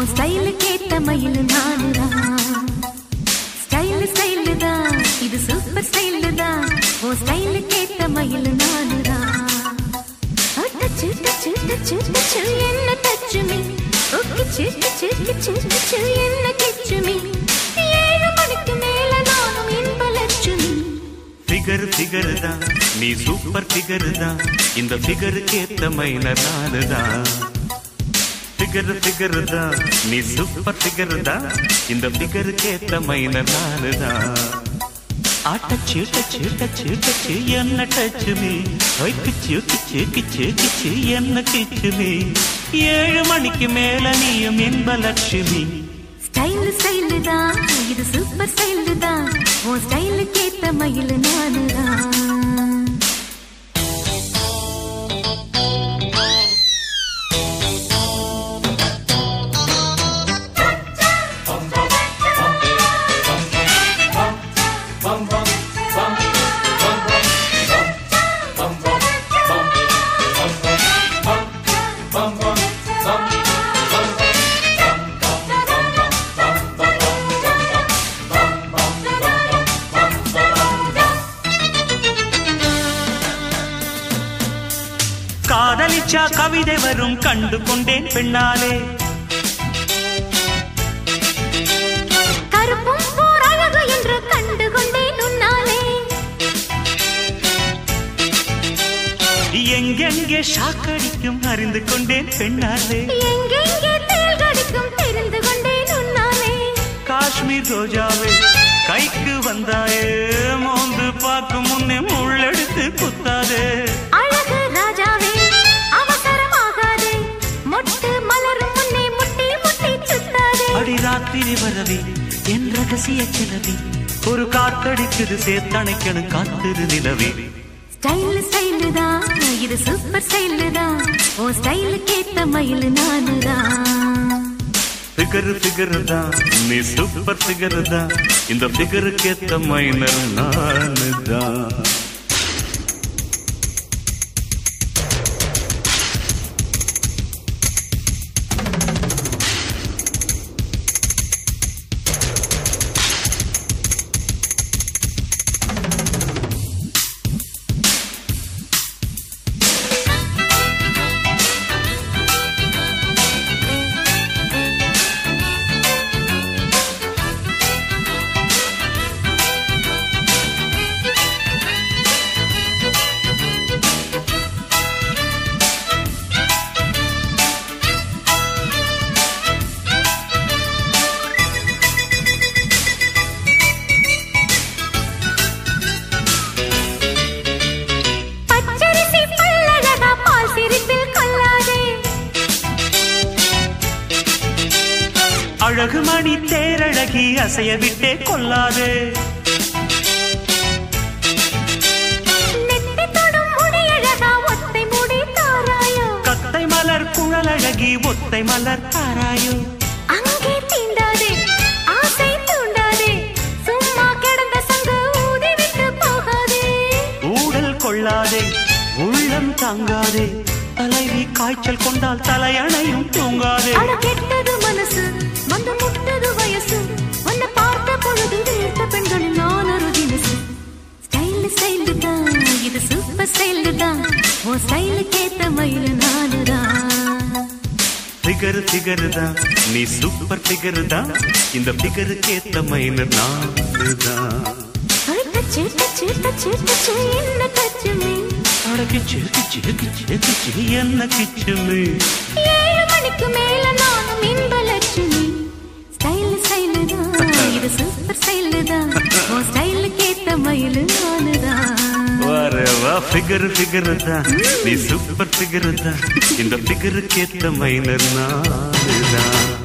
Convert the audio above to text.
உன் ஸ்டைலுக்கு ஏத்த மயில் நானுதான் ஸ்டைல் ஸ்டைல் தான் இது சூப்பர் ஸ்டைல் தான் உன் ஸ்டைலுக்கு ஏத்த மயில் நானுதான் டச்சு டச்சு டச்சு டச்சு என்ன டச்சு மீ ஓகே சிட்டு சிட்டு சிட்டு ச்சு என்ன கிச்சு மீ ஏழு மணிக்கு மேல நானும் இன்ப லட்சுமி ஃபிகர் ஃபிகர் தான் நீ சூப்பர் ஃபிகர் தான் இந்த ஃபிகருக்கு ஏத்த மைனர் நானு தான் ஃபிகர் ஃபிகர் தான் நீ சூப்பர் ஃபிகர் தான் இந்த ஃபிகருக்கு ஏத்த மைனர் நானு தான் ஆட்டச்சு டச்சு டச்சு டச்சு என்ன டச்சு மீ ஒய் கிச்சு கிச்சு கிச்சு கிச்சு என்ன கிச்சு மீ ஏழு மணிக்கு மேல நீயும் இன்ப லட்சுமி ஸ்டைல் ஸ்டைல் தான் இது சூப்பர் ஸ்டைல் தான் உன் ஸ்டைலுக்கு ஏத்த மயில் நானுதான் காதலிச்சா கவிதை வரும் கண்டு கொண்டேன் பெண்ணாலே கருப்பும் போர் அழகு என்று கண்டு கொண்டேன் உன்னாலே எங்கெங்கே ஷாக்கடிக்கும் அறிந்து கொண்டேன் பெண்ணாலே எங்கெங்கே தேள் கடிக்கும் தெரிந்து கொண்டேன் உன்னாலே காஷ்மீர் ரோஜாவே கைக்கு வந்தாயே மோந்து பார்க்கும் முன்னே முள்ளெடுத்து குத்தாதே அழகு ராஜாவே அவசரமாகாதே மொட்டு மலரும் முன்னே முட்டி முட்டி சுத்தாதே அடி ராத்திரி வரவே என் ரகசிய கிளவி ஒரு காத்தடிக்குது சேர்த்தணைக்கணும் காத்திரு நிலவே ஸ்டைல் ஸ்டைல் தான் இது சூப்பர் ஸ்டைல் தான் உன் ஸ்டைலுக்கு ஏத்த மயில் நானுதான் ஃபிகர் ஃபிகர் தான் நீ சூப்பர் ஃபிகர் தான் இந்த ஃபிகருக்கு ஏத்த மைனர் நானு தான் பச்சரிசி பல்லழகா பால் சிரிப்பில் கொள்ளாதே அழகு மணி தேரழகி அசைய விட்டே கொல்லாதே நெத்தி தொடும் முடியழகா ஒத்தை முடி தாராயோ கத்தை மலர் குழலழகி ஒத்தை மலர் தாராயோ அங்கே தீண்டாதே ஆசை தூண்டாதே சும்மா கிடந்த சங்கு ஊதி விட்டு போகாதே ஊடல் கொள்ளாதே உள்ளம் தாங்காதே தலைவி காய்ச்சல் கொண்டால் தலையணையும் தூங்காதே அட கெட்டது மனசு வந்து முட்டது வயசு உன்னை பார்த்த பொழுது வீழ்த்த பெண்களில் நான் ஒரு தினசு ஸ்டைல் ஸ்டைல் தான் இது சூப்பர் ஸ்டைல் தான் உன் ஸ்டைலுக்கு ஏத்த மயில் நானுதான் ஃபிகர் ஃபிகர் தான் நீ சூப்பர் ஃபிகர் தான் இந்த ஃபிகருக்கு ஏத்த மைனர் நானு தான் I, touch touch touch touch என்ன டச்சு மீ அடக்கு செருக்கு செருக்கு செருக்கு என்ன கிச்சுமே ஏழு மணிக்கு மேல நானும் இன்ப லட்சுமி ஸ்டைல் ஸ்டைல் தான் இது சூப்பர் ஸ்டைல் தான் உன் ஸ்டைலுக்கு ஏத்த மயில் நானுதான் வர வா ஃபிகர் ஃபிகர் தான் நீ சூப்பர் ஃபிகர் தான் இந்த ஃபிகருக்கு ஏத்த மைனர் நானு தான்